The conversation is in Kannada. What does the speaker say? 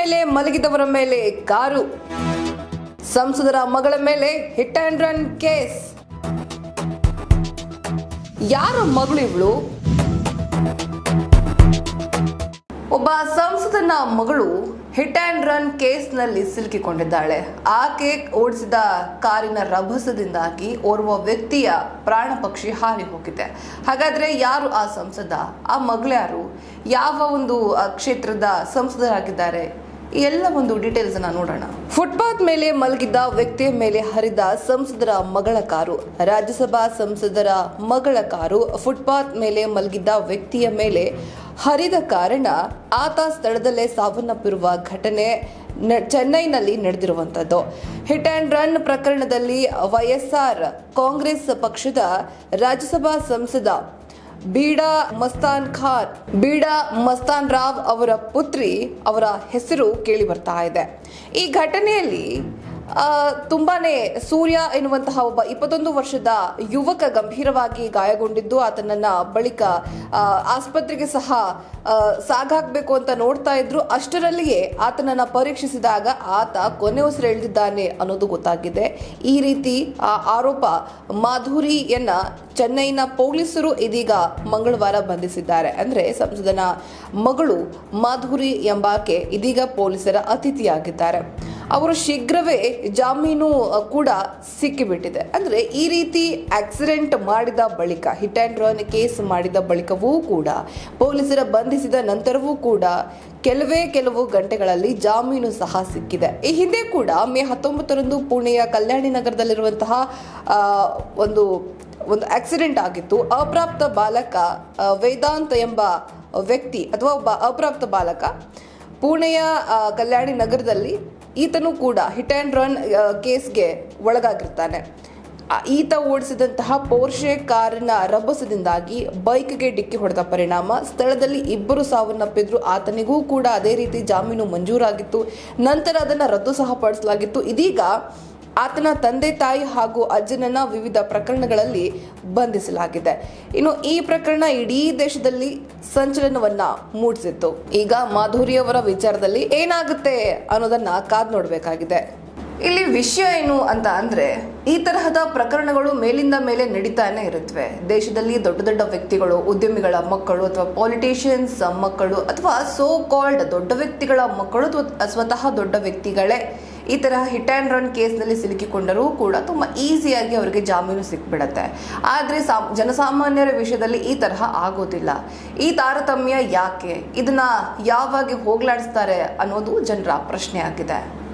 ಮೇಲೆ ಮಲಗಿದವರ ಮೇಲೆ ಕಾರು ಸಂಸದರ ಮಗಳ ಮೇಲೆ ಹಿಟ್ ಅಂಡ್ ರನ್ ಕೇಸ್ ಯಾರ ಮಗಳು ಇವಳು ಒಬ್ಬ ಸಂಸದನ ಮಗಳು ಹಿಟ್ ಅಂಡ್ ರನ್ ಕೇಸ್ನಲ್ಲಿ ಸಿಲುಕಿಕೊಂಡಿದ್ದಾಳೆ ಆಕೆ ಓಡಿಸಿದ ಕಾರಿನ ರಭಸದಿಂದಾಗಿ ಓರ್ವ ವ್ಯಕ್ತಿಯ ಪ್ರಾಣ ಪಕ್ಷಿ ಹಾರಿ ಹೋಗಿದೆ ಹಾಗಾದ್ರೆ ಯಾರು ಆ ಸಂಸದ ಆ ಮಗಳ್ಯಾರು ಯಾವ ಒಂದು ಆ, ಕ್ಷೇತ್ರದ ಸಂಸದರಾಗಿದ್ದಾರೆ ಈ ಎಲ್ಲ ಒಂದು ಡೀಟೇಲ್ಸ್ ಅನ್ನ ನೋಡೋಣ ಫುಟ್ಪಾತ್ ಮೇಲೆ ಮಲಗಿದ್ದ ವ್ಯಕ್ತಿಯ ಮೇಲೆ ಹರಿದ ಸಂಸದರ ಮಗಳ ಕಾರು ರಾಜ್ಯಸಭಾ ಸಂಸದರ ಮಗಳ ಕಾರು ಫುಟ್ಪಾತ್ ಮೇಲೆ ಮಲಗಿದ್ದ ವ್ಯಕ್ತಿಯ ಮೇಲೆ ಹರಿದ ಕಾರಣ ಆತ ಸ್ಥಳದಲ್ಲೇ ಸಾವನ್ನಪ್ಪಿರುವ ಘಟನೆ ನ- ಚೆನ್ನೈನಲ್ಲಿ ನಡೆದಿರುವಂಥದ್ದು ಹಿಟ್ ಅಂಡ್ ರನ್ ಪ್ರಕರಣದಲ್ಲಿ ವೈಎಸ್ಆರ್ ಕಾಂಗ್ರೆಸ್ ಪಕ್ಷದ ರಾಜ್ಯಸಭಾ ಸಂಸದ ಬೀಡಾ ಮಸ್ತಾನ್ ಖಾನ್ ಬೀಡಾ ಮಸ್ತಾನ್ ರಾವ್ ಅವರ ಪುತ್ರಿ ಅವರ ಹೆಸರು ಕೇಳಿ ಬರ್ತಾ ಇದೆ ಈ ಘಟನೆಯಲ್ಲಿ ಆ, ತುಂಬಾನೇ ಸೂರ್ಯ ಎನ್ನುವಂತಹ ಒಬ್ಬ ಇಪ್ಪತ್ತೊಂದು ವರ್ಷದ ಯುವಕ ಗಂಭೀರವಾಗಿ ಗಾಯಗೊಂಡಿದ್ದು ಆತನನ್ನ ಬಳಿಕ ಆ, ಆಸ್ಪತ್ರೆಗೆ ಸಹ ಆ, ಸಾಗಾಕ್ಬೇಕು ಅಂತ ನೋಡ್ತಾ ಇದ್ರು ಅಷ್ಟರಲ್ಲಿಯೇ ಆತನನ್ನ ಪರೀಕ್ಷಿಸಿದಾಗ ಆತ ಕೊನೆ ಉಸಿರೆಳೆದಿದ್ದಾನೆ ಅನ್ನೋದು ಗೊತ್ತಾಗಿದೆ ಈ ರೀತಿ ಆ ಆರೋಪ ಮಾಧುರಿಯನ್ನ ಚೆನ್ನೈನ ಪೊಲೀಸರು ಇದೀಗ ಮಂಗಳವಾರ ಬಂಧಿಸಿದ್ದಾರೆ ಅಂದ್ರೆ ಸಂಸದನ ಮಗಳು ಮಾಧುರಿ ಎಂಬಾಕೆ ಇದೀಗ ಪೊಲೀಸರ ಅತಿಥಿಯಾಗಿದ್ದಾರೆ ಅವರು ಶೀಘ್ರವೇ ಜಾಮೀನು ಅ, ಕೂಡ ಸಿಕ್ಕಿಬಿಟ್ಟಿದೆ ಅಂದ್ರೆ ಈ ರೀತಿ ಆಕ್ಸಿಡೆಂಟ್ ಮಾಡಿದ ಬಳಿಕ ಹಿಟ್ ಅಂಡ್ ರನ್ ಕೇಸ್ ಮಾಡಿದ ಬಳಿಕವೂ ಕೂಡ ಪೊಲೀಸರ ಬಂಧಿಸಿದ ನಂತರವೂ ಕೂಡ ಕೆಲವೇ ಕೆಲವು ಗಂಟೆಗಳಲ್ಲಿ ಜಾಮೀನು ಸಹ ಸಿಕ್ಕಿದೆ ಈ ಹಿಂದೆ ಕೂಡ ಮೇ ಹತ್ತೊಂಬತ್ತರಂದು ಪುಣೆಯ ಕಲ್ಯಾಣಿ ನಗರದಲ್ಲಿರುವಂತಹ ಆ, ಒಂದು ಒಂದು ಆಕ್ಸಿಡೆಂಟ್ ಆಗಿತ್ತು ಅಪ್ರಾಪ್ತ ಬಾಲಕ ಆ, ವೇದಾಂತ್ ಎಂಬ ವ್ಯಕ್ತಿ ಅಥವಾ ಒಬ್ಬ ಅಪ್ರಾಪ್ತ ಬಾಲಕ ಪುಣೆಯ ಆ, ಕಲ್ಯಾಣಿ ನಗರದಲ್ಲಿ ಈತನು ಕೂಡ ಹಿಟ್ ಆ್ಯಂಡ್ ರನ್ ಕೇಸ್ಗೆ ಒಳಗಾಗಿರ್ತಾನೆ ಆ, ಈತ ಓಡಿಸಿದಂತಹ ಪೋರ್ಷೆ ಕಾರಿನ ರಭಸದಿಂದಾಗಿ ಬೈಕ್ಗೆ ಡಿಕ್ಕಿ ಹೊಡೆದ ಪರಿಣಾಮ ಸ್ಥಳದಲ್ಲಿ ಇಬ್ಬರು ಸಾವನ್ನಪ್ಪಿದ್ರು ಆತನಿಗೂ ಕೂಡ ಅದೇ ರೀತಿ ಜಾಮೀನು ಮಂಜೂರಾಗಿತ್ತು ನಂತರ ಅದನ್ನು ರದ್ದು ಸಹ ಪಡಿಸಲಾಗಿತ್ತು ಇದೀಗ ಆತನ ತಂದೆ ತಾಯಿ ಹಾಗೂ ಅಜ್ಜನನ್ನ ವಿವಿಧ ಪ್ರಕರಣಗಳಲ್ಲಿ ಬಂಧಿಸಲಾಗಿದೆ ಇನ್ನು ಈ ಪ್ರಕರಣ ಇಡೀ ದೇಶದಲ್ಲಿ ಸಂಚಲನವನ್ನ ಮೂಡಿಸಿತ್ತು ಈಗ ಮಾಧುರಿಯವರ ವಿಚಾರದಲ್ಲಿ ಏನಾಗುತ್ತೆ ಅನ್ನೋದನ್ನ ಕಾದ್ ನೋಡಬೇಕಾಗಿದೆ ಇಲ್ಲಿ ವಿಷಯ ಏನು ಅಂತ ಅಂದ್ರೆ ಈ ತರಹದ ಪ್ರಕರಣಗಳು ಮೇಲಿಂದ ಮೇಲೆ ನಡೀತಾನೆ ಇರುತ್ತವೆ ದೇಶದಲ್ಲಿ ದೊಡ್ಡ ದೊಡ್ಡ ವ್ಯಕ್ತಿಗಳು ಉದ್ಯಮಿಗಳ ಮಕ್ಕಳು ಅಥವಾ ಪಾಲಿಟಿಷಿಯನ್ಸ್ ಮಕ್ಕಳು ಅಥವಾ ಸೋ ಕಾಲ್ಡ್ ದೊಡ್ಡ ವ್ಯಕ್ತಿಗಳ ಮಕ್ಕಳು ಅಥವಾ ಸ್ವತಃ ದೊಡ್ಡ ವ್ಯಕ್ತಿಗಳೇ ಈ ತರಹ ಹಿಟ್ ಆ್ಯಂಡ್ ರನ್ ಕೇಸ್ನಲ್ಲಿ ಸಿಲುಕಿಕೊಂಡರೂ ಕೂಡ ತುಂಬ ಈಸಿಯಾಗಿ ಅವರಿಗೆ ಜಾಮೀನು ಸಿಕ್ಬಿಡತ್ತೆ ಆದರೆ ಸಾಮ್ ಜನಸಾಮಾನ್ಯರ ವಿಷಯದಲ್ಲಿ ಈ ತರಹ ಆಗೋದಿಲ್ಲ ಈ ತಾರತಮ್ಯ ಯಾಕೆ ಇದನ್ನ ಯಾವಾಗ ಹೋಗ್ಲಾಡಿಸ್ತಾರೆ ಅನ್ನೋದು ಜನರ ಪ್ರಶ್ನೆ ಆಗಿದೆ